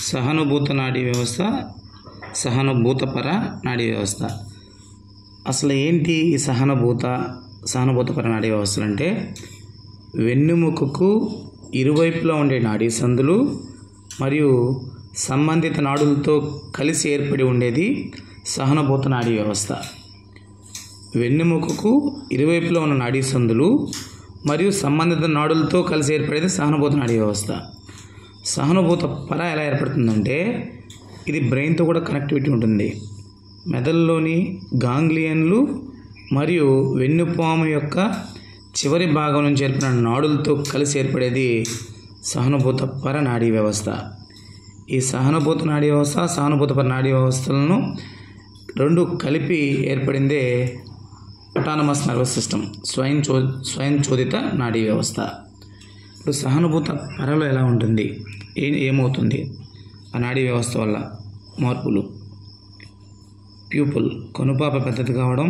సహానుభూత నాడీ వ్యవస్థ సహానుభూతపర నాడీ వ్యవస్థ అసలు ఏంటి ఈ సహానుభూత సహానుభూతపర నాడీ వ్యవస్థలు అంటే వెన్నెముకకు ఇరువైపులా ఉండే నాడీ సందులు మరియు సంబంధిత నాడులతో కలిసి ఏర్పడి ఉండేది సహనభూత నాడీ వ్యవస్థ వెన్నెముకకు ఇరువైపులా ఉన్న నాడీ సందులు మరియు సంబంధిత నాడులతో కలిసి ఏర్పడేది సహానుభూత నాడీ వ్యవస్థ సహానుభూత పర ఎలా ఏర్పడుతుందంటే ఇది బ్రెయిన్తో కూడా కనెక్టివిటీ ఉంటుంది మెదడులోని గాంగ్లియన్లు మరియు వెన్నుపాము యొక్క చివరి భాగం నుంచి ఏర్పడిన నాడులతో కలిసి ఏర్పడేది సహానుభూత పర నాడీ వ్యవస్థ ఈ సహానుభూత నాడీ వ్యవస్థ సహానుభూత పర నాడీ వ్యవస్థలను రెండు కలిపి ఏర్పడిందే అటానమస్ నర్వస్ సిస్టమ్ స్వయం చో స్వయం చోదిత నాడీ వ్యవస్థ ఇప్పుడు సహానుభూత పరలో ఎలా ఉంటుంది ఏ ఏమవుతుంది ఆ నాడీ వ్యవస్థ వల్ల మార్పులు ప్యూపుల్ కనుపాప పెద్దది కావడం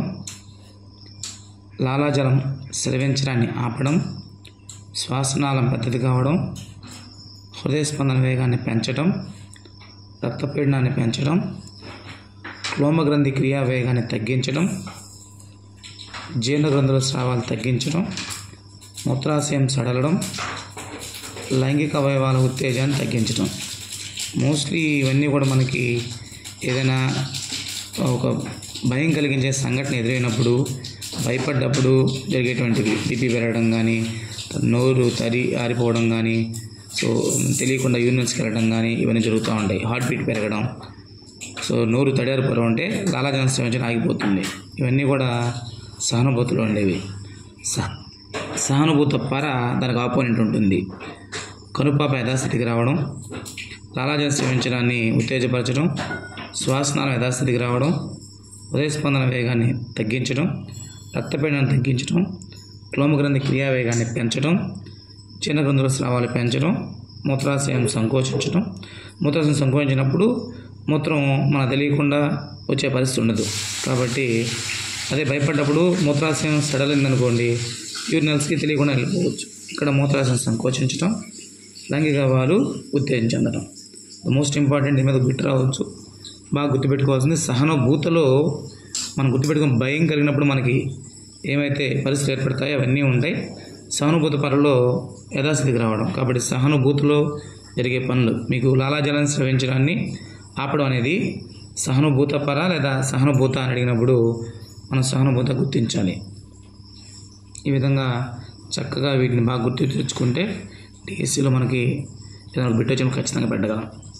లాలాజలం స్రవించడాన్ని ఆపడం శ్వాసనాళం పెద్దది కావడం హృదయ స్పందన వేగాన్ని పెంచడం రక్తపీడనాన్ని పెంచడం క్లోమగ్రంథి క్రియా వేగాన్ని తగ్గించడం జీర్ణగ్రంథుల స్రావాలు తగ్గించడం మూత్రాశయం సడలడం లైంగిక అవయవాల ఉత్తేజాన్ని తగ్గించడం మోస్ట్లీ ఇవన్నీ కూడా మనకి ఏదైనా ఒక భయం కలిగించే సంఘటన ఎదురైనప్పుడు భయపడ్డప్పుడు జరిగేటువంటివి బీపీ పెరగడం కానీ నోరు తరి ఆరిపోవడం కానీ సో తెలియకుండా యూనియన్స్కి వెళ్ళడం కానీ ఇవన్నీ జరుగుతూ ఉంటాయి హార్ట్ బీట్ పెరగడం సో నోరు తడియారిపోవడం అంటే లాలాజలం స్రవించడం ఆగిపోతుంది ఇవన్నీ కూడా సహానుభూతులు ఉండేవి సహ సహానుభూత పర దానికి ఆపోనెంట్ ఉంటుంది కనుపాప యథాస్థితికి రావడం లాలాజలం స్రవించడాన్ని ఉత్తేజపరచడం శ్వాసనాల యథాస్థితికి రావడం ఉదయ స్పందన వేగాన్ని తగ్గించడం రక్తపీడనం తగ్గించడం క్లోమగ్రంథి క్రియా వేగాన్ని పెంచడం చిన్న గ్రంథుల స్రావాలు పెంచడం మూత్రాశయం సంకోచించడం మూత్రాశయం సంకోచించినప్పుడు మూత్రం మనకు తెలియకుండా వచ్చే పరిస్థితి ఉండదు కాబట్టి అదే భయపడ్డప్పుడు మూత్రాశయం సడలిందనుకోండి యూరినల్స్కి తెలియకుండా వెళ్ళిపోవచ్చు ఇక్కడ మూత్రాశయం సంకోచించడం లైంగిక భావాలు ఉత్తేజం చెందడం మోస్ట్ ఇంపార్టెంట్ దీని మీద గుర్తు రావచ్చు బాగా గుర్తుపెట్టుకోవాల్సింది సహనుభూతలో మనం గుర్తుపెట్టుకుని భయం కలిగినప్పుడు మనకి ఏమైతే పరిస్థితులు ఏర్పడతాయో అవన్నీ ఉంటాయి సహానుభూతి పరలో యథాస్థితికి రావడం కాబట్టి సహానుభూతిలో జరిగే పనులు మీకు లాలాజలం స్రవించడాన్ని ఆపడం అనేది సహానుభూత పర లేదా సహానుభూత అని అడిగినప్పుడు మనం సహానుభూత గుర్తించాలి ఈ విధంగా చక్కగా వీటిని బాగా గుర్తు తెచ్చుకుంటే డిఎస్సిలో మనకి ఏదైనా బిట్ వచ్చినప్పుడు ఖచ్చితంగా పెట్టగలం